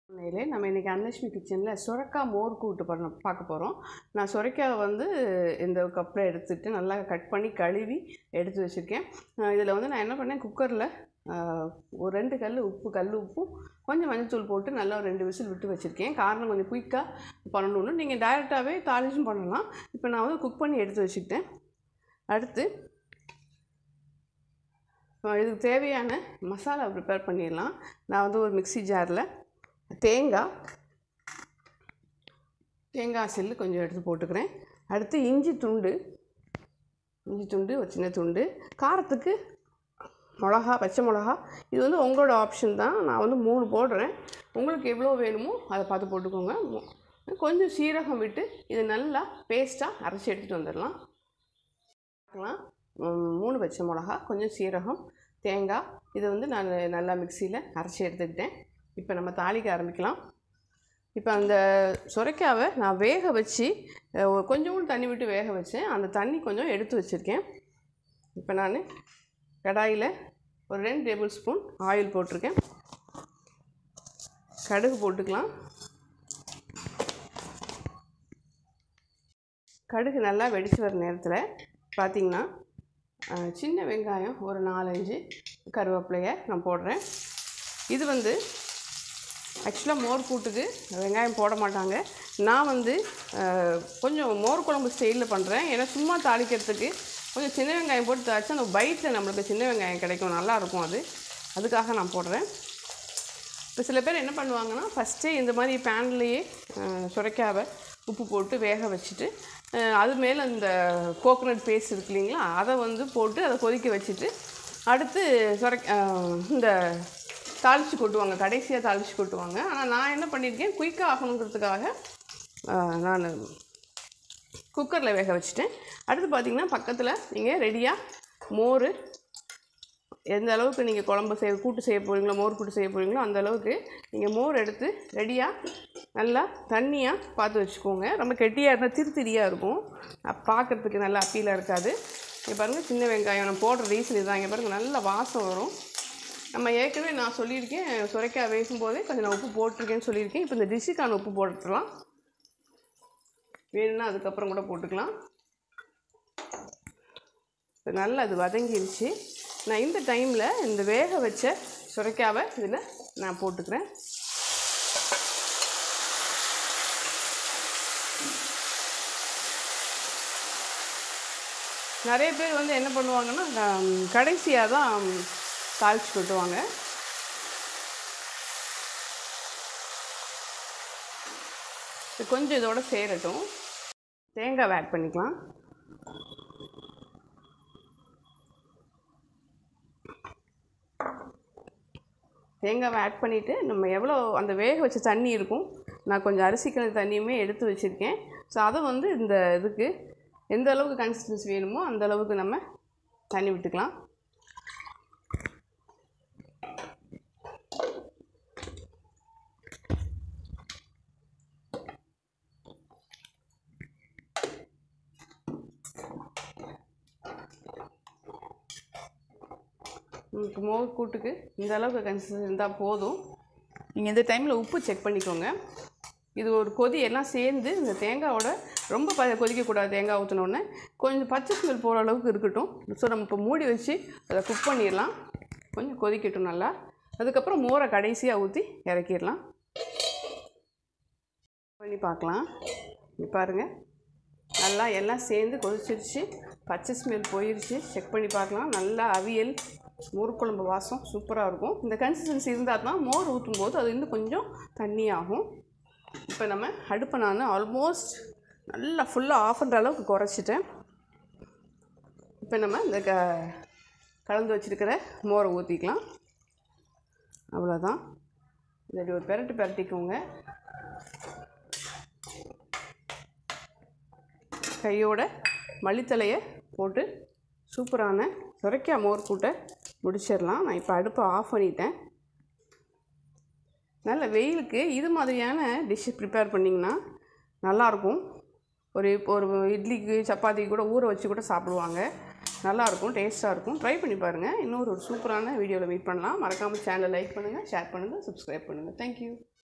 உண்மையிலே நம்ம இன்றைக்கி அன்னலட்சுமி கிச்சனில் சுரக்காய் மோர் கூட்டு பண்ண பார்க்க போகிறோம் நான் சுரைக்காய் வந்து இந்த கப்பில் எடுத்துட்டு நல்லா கட் பண்ணி கழுவி எடுத்து வச்சுருக்கேன் இதில் வந்து நான் என்ன பண்ணேன் குக்கரில் ஒரு ரெண்டு கல் உப்பு கல் உப்பும் கொஞ்சம் மஞ்சத்தூள் போட்டு நல்லா ஒரு ரெண்டு விசில் விட்டு வச்சுருக்கேன் காரணம் கொஞ்சம் குயிக்காக பண்ணணும்னு நீங்கள் டைரெக்டாகவே தாளிச்சும் பண்ணலாம் இப்போ நான் வந்து குக் பண்ணி எடுத்து வச்சுக்கிட்டேன் அடுத்து இப்போ இதுக்கு தேவையான மசாலா ப்ரிப்பேர் பண்ணிடலாம் நான் வந்து ஒரு மிக்ஸி ஜாரில் தேங்காய் தேங்காய் சில்லு கொஞ்சம் எடுத்து போட்டுக்கிறேன் அடுத்து இஞ்சி துண்டு இஞ்சி துண்டு ஒரு சின்ன துண்டு காரத்துக்கு மிளகா பச்சை மிளகா இது வந்து உங்களோட ஆப்ஷன் தான் நான் வந்து மூணு போடுறேன் உங்களுக்கு எவ்வளோ வேணுமோ அதை பார்த்து போட்டுக்கோங்க மு- கொஞ்சம் சீரகம் விட்டு இது நல்லா பேஸ்ட்டாக அரைச்சி எடுத்துகிட்டு வந்துடலாம் பார்க்கலாம் ம், மூணு பச்சை மிளகா கொஞ்சம் சீரகம் தேங்காய் இதை வந்து நான் நல்லா மிக்சியில் அரைச்சி எடுத்துக்கிட்டேன் இப்போ நம்ம தாளிக்க ஆரம்பிக்கலாம் இப்போ அந்த சுரைக்காவை நான் வேக வச்சு அஹ், ஒரு கொஞ்சோண்டு தண்ணி விட்டு வேக வச்சேன் அந்த தண்ணி கொஞ்சம் எடுத்து வச்சுருக்கேன் இப்போ நான் கடாயில் ஒரு ரெண்டு டேபிள் ஸ்பூன் ஆயில் போட்டிருக்கேன் கடுகு போட்டுக்கலாம் கடுகு நல்லா வெடிச்சு வர நேரத்தில் பார்த்திங்கன்னா அஹ், சின்ன வெங்காயம் ஒரு நாலஞ்சு கருவேப்பிலையை நான் போடுறேன் இது வந்து ஆக்சுவலாக மோர் கூட்டுக்கு வெங்காயம் போட மாட்டாங்க நான் வந்து அஹ், கொஞ்சம் மோர் குழம்பு ஸ்டைலில் பண்ணுறேன் ஏன்னா சும்மா தாளிக்கிறதுக்கு கொஞ்சம் சின்ன வெங்காயம் போட்டு தாளிச்சா அந்த பைட்டில் நம்மளுக்கு சின்ன வெங்காயம் கிடைக்கும் நல்லாயிருக்கும் அது அதுக்காக நான் போடுறேன் இப்போ சில பேர் என்ன பண்ணுவாங்கன்னா ஃபஸ்ட்டே இந்த மாதிரி பேன்லேயே சுரைக்காவை உப்பு போட்டு வேக வச்சுட்டு அஹ், அது மேலே இந்த கோகோனட் பேஸ்ட் இருக்கு இல்லைங்களா அதை வந்து போட்டு அதை கொதிக்க வச்சுட்டு அடுத்து சுரை அஹ், இந்த தாளித்து கொட்டுவாங்க கடைசியாக தாளித்து கொட்டுவாங்க ஆனால் நான் என்ன பண்ணியிருக்கேன் குயிக்காக ஆகணுங்கிறதுக்காக அஹ், நான் குக்கரில் வேக வச்சுட்டேன் அடுத்து பார்த்தீங்கன்னா பக்கத்தில் நீங்கள் ரெடியாக மோர் எந்த அளவுக்கு நீங்கள் குழம்பு செய்ய கூட்டு செய்ய போகிறீங்களோ மோர் கூட்டு செய்ய போகிறீங்களோ அந்த அளவுக்கு நீங்கள் மோர் எடுத்து ரெடியாக நல்லா தண்ணியாக பார்த்து வச்சுக்கோங்க ரொம்ப கெட்டியாக இருந்தால் திருத்திரியாக இருக்கும் அப் பார்க்கறதுக்கு நல்லா அப்பீலாக இருக்காது இங்கே பாருங்கள் சின்ன வெங்காயம் நம்ம போடுற ரீசன் இதுதான் இங்கே பாருங்கள் நல்ல வாசம் வரும் நம்ம ஏற்கனவே நான் சொல்லியிருக்கேன் சுரைக்காய் வேகும் போதே கொஞ்சம் நான் உப்பு போட்டிருக்கேன்னு சொல்லியிருக்கேன் இப்போ இந்த டிஷ்ஷுக்கான உப்பு போட்டுடலாம் வேணும்னா அதுக்கப்புறம் கூட போட்டுக்கலாம் இப்போ நல்லா அது வதங்கிருச்சு நான் இந்த டைமில் இந்த வேக வச்ச சுரைக்காவை இதில் நான் போட்டுக்கிறேன் நிறைய பேர் வந்து என்ன பண்ணுவாங்கன்னா கடைசியாக தான் தாளித்து கொட்டுவாங்க இது கொஞ்சம் இதோட சேரட்டும் தேங்காய் ஆட் பண்ணிக்கலாம் தேங்காவை ஆட் பண்ணிவிட்டு நம்ம எவ்வளோ அந்த வேக வச்ச தண்ணி இருக்கும் நான் கொஞ்சம் அரிசி கலந்த தண்ணியுமே எடுத்து வச்சுருக்கேன் ஸோ அதை வந்து இந்த இதுக்கு எந்த அளவுக்கு கன்சிஸ்டன்சி வேணுமோ அந்த அளவுக்கு நம்ம தண்ணி விட்டுக்கலாம் உங்களுக்கு மோர் கூட்டுக்கு இந்த அளவுக்கு கன்சிஸ்டன்சி இருந்தால் போதும் நீங்கள் இந்த டைமில் உப்பு செக் பண்ணிக்கோங்க இது ஒரு கொதி எல்லாம் சேர்ந்து இந்த தேங்காவோட ரொம்ப ப கொதிக்கக்கூடாது தேங்காய் ஊற்றினோடனே கொஞ்சம் பச்சை ஸ்மெல் போகிற அளவுக்கு இருக்கட்டும் ஸோ நம்ம இப்போ மூடி வச்சு அதை குக் பண்ணிடலாம் கொஞ்சம் கொதிக்கட்டும் நல்லா அதுக்கப்புறம் மோரை கடைசியாக ஊற்றி இறக்கிடலாம் பண்ணி பார்க்கலாம் இங்க பாருங்கள் நல்லா எல்லாம் சேர்ந்து கொதிச்சிருச்சு பச்சை ஸ்மெல் போயிருச்சு செக் பண்ணி பார்க்கலாம் நல்லா அவியல் மோர் குழம்பு வாசம் சூப்பராக இருக்கும் இந்த கன்சிஸ்டன்சி இருந்தால் தான் மோர் ஊற்றும் போது அது இன்னும் கொஞ்சம் தண்ணியாகும் இப்போ நம்ம அடுப்பை நான் ஆல்மோஸ்ட் நல்லா ஃபுல்லாக ஆஃப் பண்ணுற அளவுக்கு குறைச்சிட்டேன் இப்போ நம்ம இந்த க கலந்து வச்சுருக்கிற மோரை ஊற்றிக்கலாம் அவ்வளோதான் இதை ஒரு பெரட்டு பெரட்டிக்கோங்க கையோட மல்லித்தலையை போட்டு சூப்பரான சுரைக்காய் மோர் கூட்டை முடிச்சிடலாம் நான் இப்போ அடுப்பை ஆஃப் பண்ணிட்டேன் நல்ல வெயிலுக்கு இது மாதிரியான டிஷ்ஷு ப்ரிப்பேர் பண்ணிங்கன்னா நல்லாயிருக்கும் ஒரு ஒரு இட்லிக்கு சப்பாத்திக்கு கூட ஊற வச்சு கூட சாப்பிடுவாங்க நல்லாயிருக்கும் டேஸ்ட்டாக இருக்கும் ட்ரை பண்ணி பாருங்கள் இன்னொரு ஒரு சூப்பரான வீடியோவில் மீட் பண்ணலாம் மறக்காமல் சேனலை லைக் பண்ணுங்கள் ஷேர் பண்ணுங்கள் சப்ஸ்கிரைப் பண்ணுங்கள் தேங்க்யூ